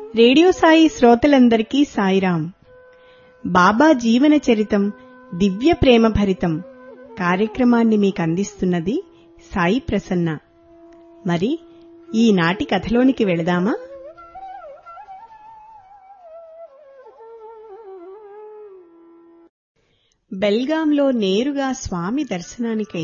radio Sai శ్రోతలందరికీ సాయిరాం బాబా జీవన చరితం దివ్య ప్రేమ భరితం కార్యక్రమాన్ని మీకు అందిస్తున్నది సాయి ప్రసన్న మరి ఈనాటి కథలోనికి వెళదామా బెల్గాంలో నేరుగా స్వామి దర్శనానికై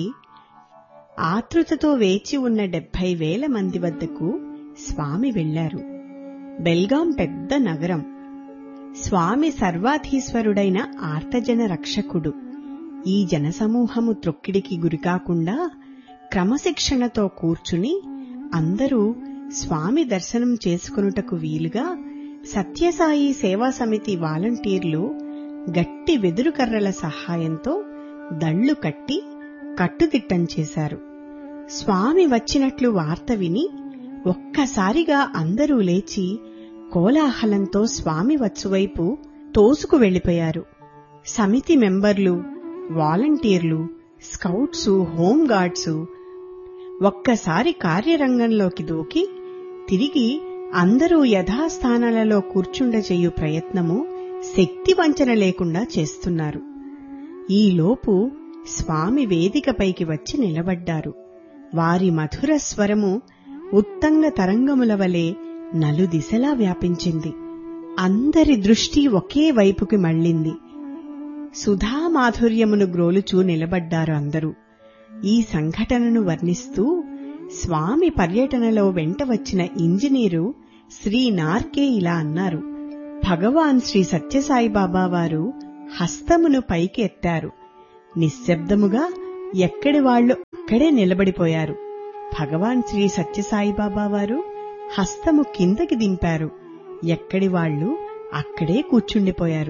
ఆతృతతో వేచి ఉన్న డెబ్బై వేల మంది వద్దకు స్వామి వెళ్లారు బెల్గాం పెద్ద నగరం స్వామి సర్వాధీశ్వరుడైన ఆర్తజన రక్షకుడు ఈ జనసమూహము త్రొక్కిడికి గురికాకుండా క్రమశిక్షణతో కూర్చుని అందరూ స్వామి దర్శనం చేసుకొనుటకు వీలుగా సత్యసాయి సేవా సమితి వాలంటీర్లు గట్టి వెదురు కర్రల సహాయంతో దళ్లు కట్టి కట్టుదిట్టం చేశారు స్వామి వచ్చినట్లు వార్త విని ఒక్కసారిగా అందరూ లేచి కోలాహలంతో స్వామి వచ్చువైపు తోసుకు వెళ్లిపోయారు సమితి మెంబర్లు వాలంటీర్లు స్కౌట్సు హోంగార్డ్సు ఒక్కసారి కార్యరంగంలోకి దూకి తిరిగి అందరూ యథాస్థానాలలో కూర్చుండజేయు ప్రయత్నము శక్తి వంచన లేకుండా చేస్తున్నారు ఈలోపు స్వామి వేదికపైకి వచ్చి నిలబడ్డారు వారి మధుర స్వరము ఉత్తంగ తరంగముల వలె నలుదిశలా వ్యాపించింది అందరి దృష్టి ఒకే వైపుకి మళ్ళింది సుధామాధుర్యమును గ్రోలుచూ నిలబడ్డారు అందరూ ఈ సంఘటనను వర్ణిస్తూ స్వామి పర్యటనలో వెంట వచ్చిన ఇంజనీరు శ్రీ నార్కే ఇలా అన్నారు భగవాన్ శ్రీ సత్యసాయిబాబా వారు హస్తమును పైకి ఎత్తారు నిశ్శబ్దముగా ఎక్కడి వాళ్లు అక్కడే నిలబడిపోయారు భగవాన్ శ్రీ సత్యసాయిబాబా వారు హస్తము కిందకి దింపారు ఎక్కడి వాళ్లు అక్కడే కూర్చుండిపోయారు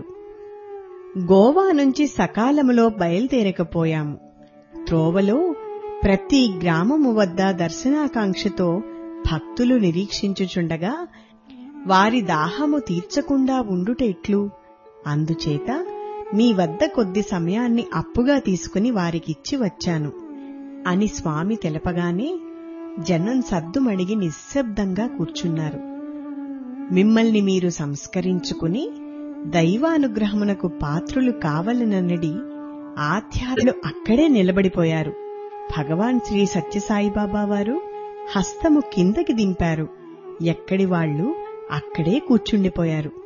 గోవా నుంచి సకాలములో బయలుదేరకపోయాము త్రోవలో ప్రతి గ్రామము వద్ద దర్శనాకాంక్షతో భక్తులు నిరీక్షించుచుండగా వారి దాహము తీర్చకుండా ఉండుట ఎట్లు అందుచేత మీ వద్ద కొద్ది సమయాన్ని అప్పుగా తీసుకుని వారికిచ్చి వచ్చాను అని స్వామి తెలపగానే జనం సద్దుమణిగి నిశ్శబ్దంగా కూర్చున్నారు మిమ్మల్ని మీరు సంస్కరించుకుని దైవానుగ్రహమునకు పాత్రులు కావలనన్నడి ఆధ్యాత్ములు అక్కడే నిలబడిపోయారు భగవాన్ శ్రీ సత్యసాయిబాబా వారు హస్తము కిందకి దింపారు ఎక్కడి వాళ్లు అక్కడే కూర్చుండిపోయారు